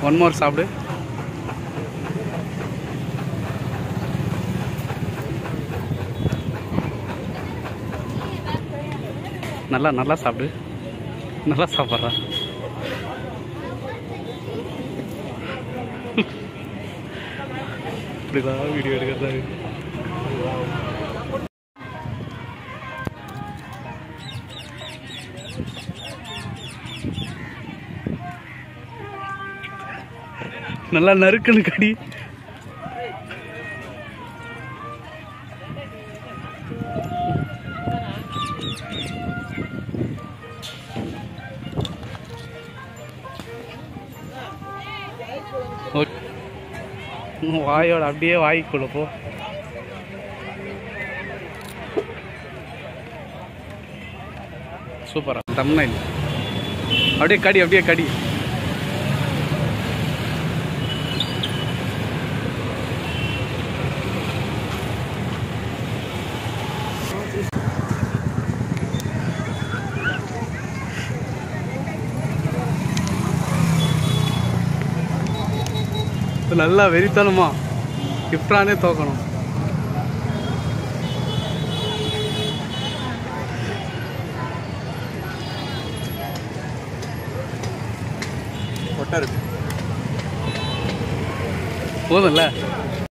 One more சாப்பிடு நல்லா நல்லா சாப்பிடு நல்லா சாப்பிட்றா இப்படிதான் வீடியோ எடுக்கிறதா இருக்கு. நல்லா நறுக்குன்னு கடி ஓகே. உம், வாயோட அப்படியே வாய்க்குள்ள போ சூப்பரா தம்னைல் அப்படியே கடி அப்படியே கடி நல்லா வெறித்தனமா இப்ரானே தோக்கணும் கொட்டை இருக்கு போதும்ல